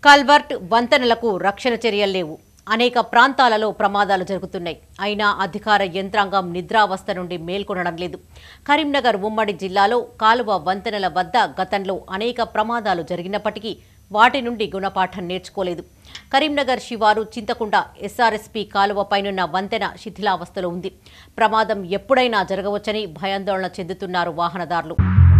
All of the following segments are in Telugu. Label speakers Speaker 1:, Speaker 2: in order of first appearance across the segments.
Speaker 1: కల్వర్ట్ వంతెనలకు రక్షణ చర్యలు లేవు అనేక ప్రాంతాలలో ప్రమాదాలు జరుగుతున్నాయి అయినా అధికార యంత్రాంగం నిద్రావస్థ నుండి మేల్కొనడం లేదు కరీంనగర్ ఉమ్మడి జిల్లాలో కాలువ వంతెనల వద్ద గతంలో అనేక ప్రమాదాలు జరిగినప్పటికీ వాటి నుండి గుణపాఠం నేర్చుకోలేదు కరీంనగర్ శివారు చింతకుంట ఎస్ఆర్ఎస్పీ కాలువపైనున్న వంతెన శిథిలావస్థలో ఉంది ప్రమాదం ఎప్పుడైనా జరగవచ్చని భయాందోళన చెందుతున్నారు వాహనదారులు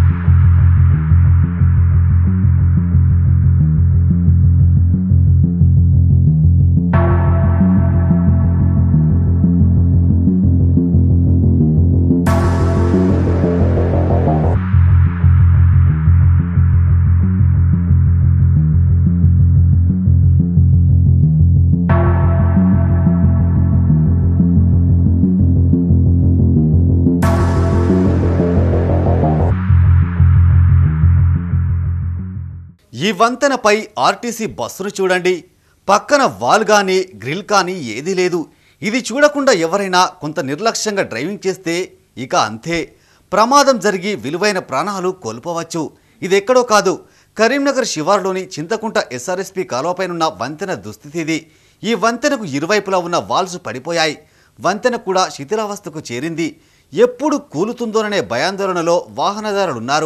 Speaker 2: ఈ వంతెనపై ఆర్టీసీ బస్సును చూడండి పక్కన వాల్ కానీ గ్రిల్ కానీ ఏదీ లేదు ఇది చూడకుండా ఎవరైనా కొంత నిర్లక్ష్యంగా డ్రైవింగ్ చేస్తే ఇక అంతే ప్రమాదం జరిగి విలువైన ప్రాణాలు కోల్పోవచ్చు ఇది ఎక్కడో కాదు కరీంనగర్ శివారులోని చింతకుంట ఎస్ఆర్ఎస్పీ కాలువపైనున్న వంతెన దుస్థితి ఇది ఈ వంతెనకు ఇరువైపులా ఉన్న వాల్స్ పడిపోయాయి వంతెన కూడా శిథిలావస్థకు చేరింది ఎప్పుడు కూలుతుందోననే భయాందోళనలో వాహనదారులున్నారు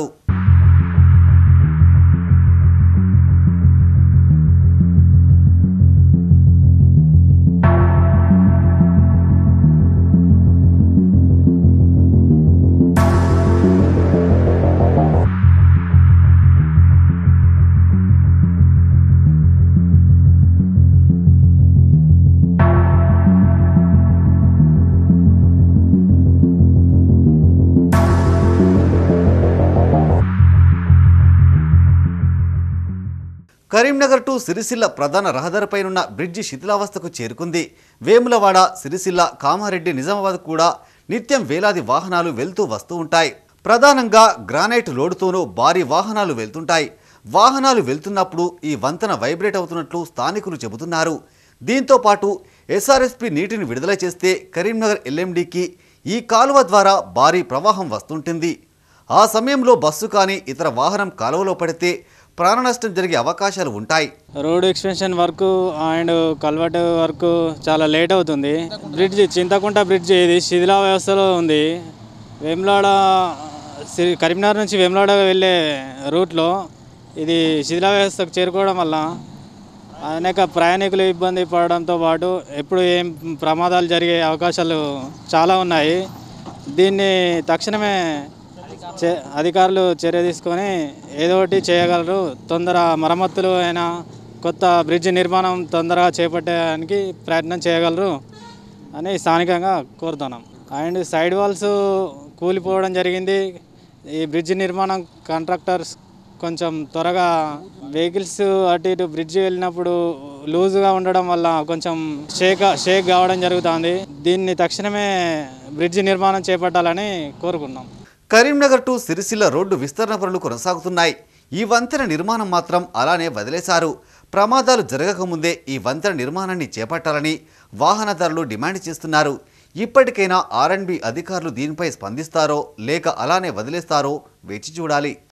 Speaker 2: కరీంనగర్ టు సిరిసిల్ల ప్రధాన రహదారిపైనున్న బ్రిడ్జి శిథిలావస్థకు చేరుకుంది వేములవాడ సిరిసిల్ల కామారెడ్డి నిజామాబాద్ కూడా నిత్యం వేలాది వాహనాలు వెళ్తూ వస్తూ ఉంటాయి ప్రధానంగా గ్రానైట్ లోడుతోనూ భారీ వాహనాలు వెళ్తుంటాయి వాహనాలు వెళ్తున్నప్పుడు ఈ వంతెన వైబ్రేట్ అవుతున్నట్లు స్థానికులు చెబుతున్నారు దీంతో పాటు ఎస్ఆర్ఎస్పీ నీటిని విడుదల చేస్తే కరీంనగర్ ఎల్ఎండికి ఈ కాలువ ద్వారా భారీ ప్రవాహం వస్తుంటుంది ఆ సమయంలో బస్సు కానీ ఇతర వాహనం కాలువలో పడితే ప్రాణనష్టం జరిగే అవకాశాలు ఉంటాయి
Speaker 3: road extension work and culvert work చాలా లేట్ అవుతుంది బ్రిడ్జ్ చింతకుంట బ్రిడ్జ్ ఇది శిథిలా వ్యవస్థలో ఉంది వేములాడ సి- కరీంనగర్ నుంచి వేములాడ వెళ్ళే రూట్లో ఇది శిథిలా వ్యవస్థకు చేరుకోవడం వల్ల అనేక ప్రయాణికులు ఇబ్బంది పడడంతో పాటు ఎప్పుడు ఏం ప్రమాదాలు జరిగే అవకాశాలు చాలా ఉన్నాయి దీన్ని తక్షణమే చే అధికారులు చర్య తీసుకొని ఏదో ఒకటి చేయగలరు తొందర మరమ్మతులు అయినా కొత్త బ్రిడ్జ్ నిర్మాణం తొందరగా చేపట్టడానికి ప్రయత్నం చేయగలరు అని స్థానికంగా కోరుతున్నాం అండ్ సైడ్ వాల్స్ కూలిపోవడం జరిగింది ఈ బ్రిడ్జ్ నిర్మాణం కాంట్రాక్టర్స్ కొంచెం త్వరగా వెహికల్స్ అటు ఇటు బ్రిడ్జ్ వెళ్ళినప్పుడు లూజ్గా ఉండడం వల్ల కొంచెం షేక్ షేక్ కావడం జరుగుతుంది దీన్ని తక్షణమే బ్రిడ్జ్ నిర్మాణం చేపట్టాలని కోరుకున్నాం
Speaker 2: కరీంనగర్ టు సిరిసిల్ల రోడ్డు విస్తరణ పనులు కొనసాగుతున్నాయి ఈ వంతెన నిర్మాణం మాత్రం అలానే వదిలేశారు ప్రమాదాలు జరగకముందే ఈ వంతెన నిర్మాణాన్ని చేపట్టాలని వాహనదారులు డిమాండ్ చేస్తున్నారు ఇప్పటికైనా ఆర్ఎండ్బి అధికారులు దీనిపై స్పందిస్తారో లేక అలానే వదిలేస్తారో వేచి చూడాలి